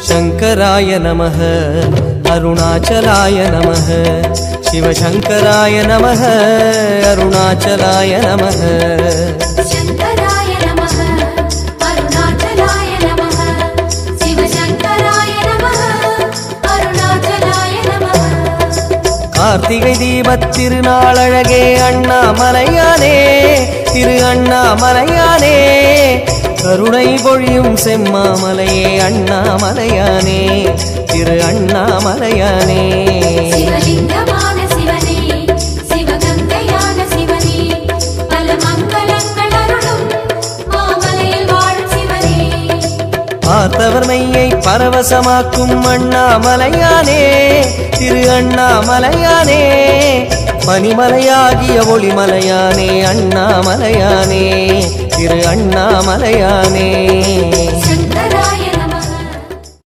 शङ्कराय नमः अरुणाचलाय नमः शिवशङ्कराय नमः अरुणाचलाय नमः शङ्कराय नमः अरुणाचलाय नमः शिवशङ्कराय नमः अरुणाचलाय नमः கார்த்திகை தீபத் திருநாளழகே அண்ணாமலையானே திரு அண்ணாமலையானே கருணை பொழியும் செம்மாமலையே அண்ணாமலையானே திரு அண்ணாமலையானே சிவலிங்கமான சிவனே சிவகங்கையான சிவனே பல மங்களங்கள் அருளும் மாமலையில் வாழும் சிவனே பார்த்தவர் மெய்யை பரவசமாக்கும் அண்ணாமலையானே திரு அண்ணாமலையானே பனிமலையாகிய ஒளிமலையானே அண்ணாமலையானே திரு அண்ணாமலையானே